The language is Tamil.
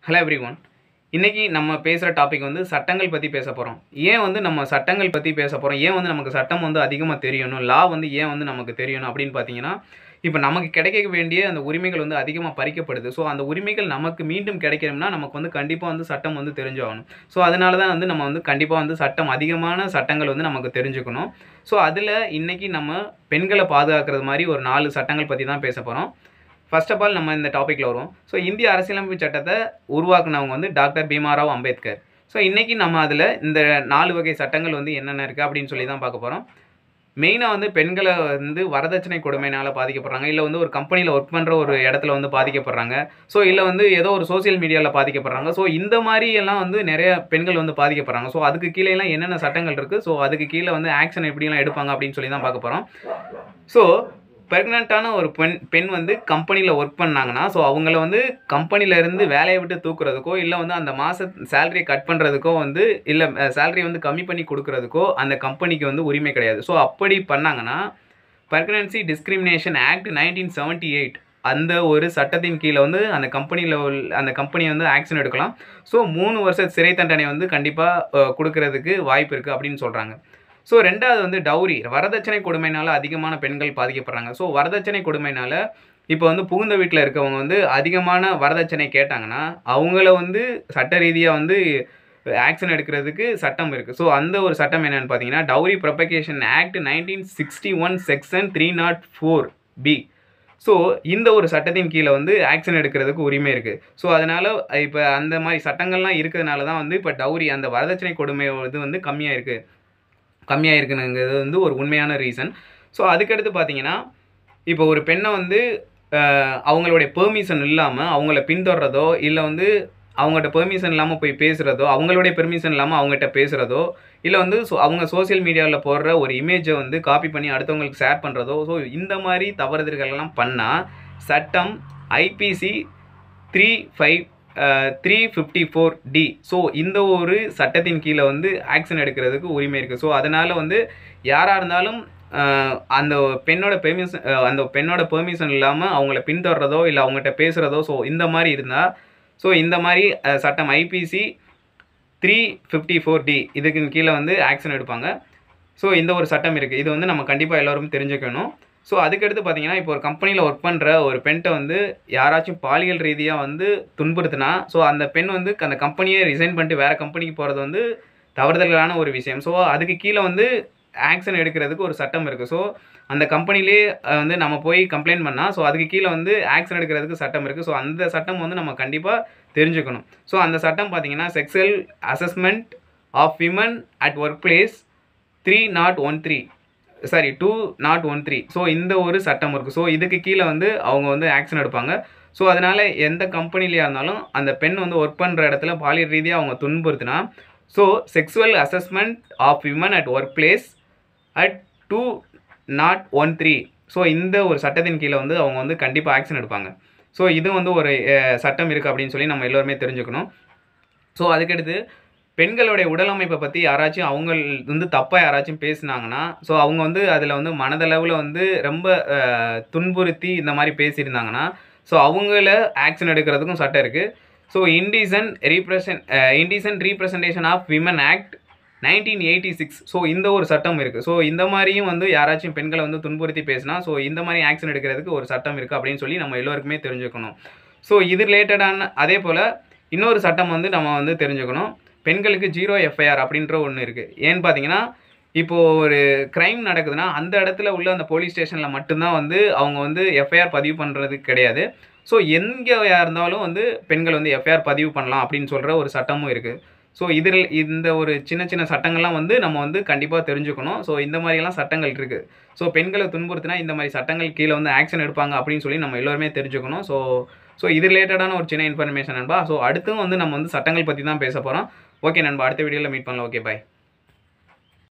ஹலோ எவ்ரி ஒன் இன்றைக்கி நம்ம பேசுகிற டாபிக் வந்து சட்டங்கள் பற்றி பேச போகிறோம் ஏன் வந்து நம்ம சட்டங்கள் பற்றி பேச போகிறோம் ஏன் வந்து நமக்கு சட்டம் வந்து அதிகமாக தெரியணும் லா வந்து ஏன் வந்து நமக்கு தெரியணும் அப்படின்னு பார்த்தீங்கன்னா இப்போ நமக்கு கிடைக்க வேண்டிய அந்த உரிமைகள் வந்து அதிகமாக பறிக்கப்படுது ஸோ அந்த உரிமைகள் நமக்கு மீண்டும் கிடைக்கணும்னா நமக்கு வந்து கண்டிப்பாக வந்து சட்டம் வந்து தெரிஞ்சாகணும் ஸோ அதனால தான் வந்து நம்ம வந்து கண்டிப்பாக வந்து சட்டம் அதிகமான சட்டங்கள் வந்து நமக்கு தெரிஞ்சுக்கணும் ஸோ அதில் இன்றைக்கி நம்ம பெண்களை பாதுகாக்கிறது மாதிரி ஒரு நாலு சட்டங்கள் பற்றி தான் பேச போகிறோம் ஃபர்ஸ்ட் ஆஃப் ஆல் நம்ம இந்த டாப்பிக்கில் வருவோம் ஸோ இந்திய அரசியலமைப்பு சட்டத்தை உருவாக்குனவங்க வந்து டாக்டர் பீமாராவ் அம்பேத்கர் ஸோ இன்றைக்கி நம்ம அதில் இந்த நாலு வகை சட்டங்கள் வந்து என்னென்ன இருக்குது அப்படின்னு சொல்லி தான் பார்க்க போகிறோம் மெயினாக வந்து பெண்களை வந்து வரதட்சணை கொடுமையினால் பாதிக்கப்படுறாங்க இல்லை வந்து ஒரு கம்பெனியில் ஒர்க் பண்ணுற ஒரு இடத்துல வந்து பாதிக்கப்படுறாங்க ஸோ இல்லை வந்து ஏதோ ஒரு சோஷியல் மீடியாவில் பாதிக்கப்படுறாங்க ஸோ இந்த மாதிரி எல்லாம் வந்து நிறைய பெண்கள் வந்து பாதிக்கப்படுறாங்க ஸோ அதுக்கு கீழே எல்லாம் என்னென்ன சட்டங்கள் இருக்குது ஸோ அதுக்கு கீழே வந்து ஆக்ஷன் எப்படிலாம் எடுப்பாங்க அப்படின்னு சொல்லி தான் பார்க்க போகிறோம் ஸோ ப்ரெக்னெண்ட்டான ஒரு பெண் பெண் வந்து கம்பெனியில் ஒர்க் பண்ணாங்கன்னா ஸோ அவங்கள வந்து கம்பெனில இருந்து வேலையை விட்டு தூக்குறதுக்கோ இல்லை வந்து அந்த மாத சேலரியை கட் பண்ணுறதுக்கோ வந்து இல்லை சேலரி வந்து கம்மி பண்ணி கொடுக்குறதுக்கோ அந்த கம்பெனிக்கு வந்து உரிமை கிடையாது ஸோ அப்படி பண்ணாங்கன்னா pregnancy discrimination act nineteen seventy eight அந்த ஒரு சட்டத்தின் கீழே வந்து அந்த கம்பெனியில் அந்த கம்பெனி வந்து ஆக்ஷன் எடுக்கலாம் ஸோ மூணு வருஷ சிறை தண்டனை வந்து கண்டிப்பாக கொடுக்கறதுக்கு வாய்ப்பு இருக்குது அப்படின்னு சொல்கிறாங்க ஸோ ரெண்டாவது வந்து டவுரி வரதட்சணை கொடுமைனால அதிகமான பெண்கள் பாதிக்கப்படுறாங்க ஸோ வரதட்சணை கொடுமைனால இப்போ வந்து புகுந்த வீட்டில் இருக்கவங்க வந்து அதிகமான வரதட்சணை கேட்டாங்கன்னா அவங்கள வந்து சட்ட ரீதியாக வந்து ஆக்ஷன் எடுக்கிறதுக்கு சட்டம் இருக்குது ஸோ அந்த ஒரு சட்டம் என்னென்னு பார்த்தீங்கன்னா dowry prohibition act nineteen sixty one section three nought four B so இந்த ஒரு சட்டத்தின் கீழே வந்து ஆக்ஷன் எடுக்கிறதுக்கு உரிமை இருக்குது ஸோ அதனால் இப்போ அந்த மாதிரி சட்டங்கள்லாம் இருக்கிறதுனால தான் வந்து இப்போ டவுரி அந்த வரதட்சணை கொடுமை இது வந்து கம்மியாக இருக்குது கம்மியாக இருக்குனுங்கிறது வந்து ஒரு உண்மையான ரீசன் ஸோ அதுக்கடுத்து பார்த்தீங்கன்னா இப்போ ஒரு பெண்ணை வந்து அவங்களுடைய பெர்மிஷன் இல்லாமல் அவங்கள பின்தொடரதோ இல்லை வந்து அவங்கள்ட்ட பெர்மிஷன் இல்லாமல் போய் பேசுகிறதோ அவங்களுடைய பெர்மிஷன் இல்லாமல் அவங்ககிட்ட பேசுகிறதோ இல்லை வந்து ஸோ அவங்க சோசியல் மீடியாவில் போடுற ஒரு இமேஜை வந்து காப்பி பண்ணி அடுத்தவங்களுக்கு ஷேர் பண்ணுறதோ ஸோ இந்த மாதிரி தவறுதல்கள்லாம் பண்ணால் சட்டம் IPC three five three fifty four D so இந்த ஒரு சட்டத்தின் கீழே வந்து ஆக்ஷன் எடுக்கிறதுக்கு உரிமை இருக்குது ஸோ அதனால் வந்து யாராக இருந்தாலும் அந்த பெண்ணோட பெர்மிஷன் அந்த பெண்ணோட பெர்மிஷன் இல்லாமல் அவங்கள பின்தொடரதோ இல்லை அவங்ககிட்ட பேசுகிறதோ ஸோ இந்த மாதிரி இருந்தால் ஸோ இந்த மாதிரி சட்டம் IPC three fifty four D இதுக்கு கீழே வந்து ஆக்ஷன் எடுப்பாங்க ஸோ இந்த ஒரு சட்டம் இருக்குது இது வந்து நம்ம கண்டிப்பாக எல்லோரும் தெரிஞ்சுக்கணும் ஸோ அதுக்கடுத்து பார்த்தீங்கன்னா இப்போ ஒரு கம்பெனியில் ஒர்க் பண்ணுற ஒரு பெண்ட்டை வந்து யாராச்சும் பாலியல் ரீதியாக வந்து துன்புறுத்தினா ஸோ அந்த பெண் வந்து அந்த கம்பெனியை ரிசைன் பண்ணிட்டு வேறு கம்பெனிக்கு போகிறது வந்து தவறுதலான ஒரு விஷயம் ஸோ அதுக்கு கீழே வந்து ஆக்ஷன் எடுக்கிறதுக்கு ஒரு சட்டம் இருக்குது ஸோ அந்த கம்பெனிலே வந்து நம்ம போய் கம்ப்ளைண்ட் பண்ணால் ஸோ அதுக்கு கீழே வந்து ஆக்ஷன் எடுக்கிறதுக்கு சட்டம் இருக்குது ஸோ அந்த சட்டம் வந்து நம்ம கண்டிப்பாக தெரிஞ்சுக்கணும் ஸோ அந்த சட்டம் பார்த்தீங்கன்னா sexual harassment of women at work place three nought one three sorry two nought one three so இந்த ஒரு சட்டம் இருக்குது ஸோ இதுக்கு கீழே வந்து அவங்க வந்து ஆக்ஷன் எடுப்பாங்க ஸோ அதனால் எந்த கம்பெனிலையாக இருந்தாலும் அந்த பெண் வந்து ஒர்க் பண்ணுற இடத்துல பாலியல் ரீதியாக அவங்க துன்புறுத்தினா so sexual harassment of women at work place at two nought one three so இந்த ஒரு சட்டத்தின் கீழே வந்து அவங்க வந்து கண்டிப்பாக ஆக்ஷன் எடுப்பாங்க ஸோ இது வந்து ஒரு சட்டம் இருக்குது அப்படின்னு சொல்லி நம்ம எல்லோருமே தெரிஞ்சுக்கணும் ஸோ அதுக்கடுத்து பெண்களுடைய உடல் அமைப்பை பற்றி யாராச்சும் அவங்க வந்து தப்பாக யாராச்சும் பேசுனாங்கன்னா ஸோ அவங்க வந்து அதில் வந்து மனதளவில் வந்து ரொம்ப துன்புறுத்தி இந்த மாதிரி பேசியிருந்தாங்கன்னா ஸோ அவங்கள ஆக்ஷன் எடுக்கிறதுக்கும் சட்டம் இருக்குது so indecent represent indecent representation of women act nineteen eighty six so இந்த ஒரு சட்டம் இருக்குது ஸோ இந்த மாதிரியும் வந்து யாராச்சும் பெண்களை வந்து துன்புறுத்தி பேசினா ஸோ இந்த மாதிரி ஆக்ஷன் எடுக்கிறதுக்கு ஒரு சட்டம் இருக்குது அப்படின்னு சொல்லி நம்ம எல்லோருக்குமே தெரிஞ்சுக்கணும் ஸோ இது ரிலேட்டடான அதே போல் இன்னொரு சட்டம் வந்து நம்ம வந்து தெரிஞ்சுக்கணும் பெண்களுக்கு ஜீரோ எஃப்ஐஆர் அப்படின்ற ஒன்று இருக்குது ஏன்னு பார்த்தீங்கன்னா இப்போது ஒரு க்ரைம் நடக்குதுன்னா அந்த இடத்துல உள்ள அந்த போலீஸ் ஸ்டேஷனில் மட்டும்தான் வந்து அவங்க வந்து எஃப்ஐஆர் பதிவு பண்ணுறது கிடையாது ஸோ எங்கே இருந்தாலும் வந்து பெண்கள் வந்து எஃப்ஐஆர் பதிவு பண்ணலாம் அப்படின்னு சொல்கிற ஒரு சட்டமும் இருக்குது ஸோ இதில் இந்த ஒரு சின்ன சின்ன சட்டங்கள்லாம் வந்து நம்ம வந்து கண்டிப்பாக தெரிஞ்சுக்கணும் ஸோ இந்த மாதிரியெல்லாம் சட்டங்கள் இருக்குது ஸோ பெண்களை துன்புறுத்தினா இந்த மாதிரி சட்டங்கள் கீழே வந்து ஆக்ஷன் எடுப்பாங்க அப்படின்னு சொல்லி நம்ம எல்லோருமே தெரிஞ்சுக்கணும் ஸோ ஸோ இது ரிலேட்டடான ஒரு சின்ன இன்ஃபர்மேஷன் நண்பா ஸோ அடுத்தும் வந்து நம்ம வந்து சட்டங்கள் பற்றி தான் பேச போகிறோம் ஓகே நண்பா அடுத்த வீடியோவில் மீட் பண்ணலாம் ஓகே பாய்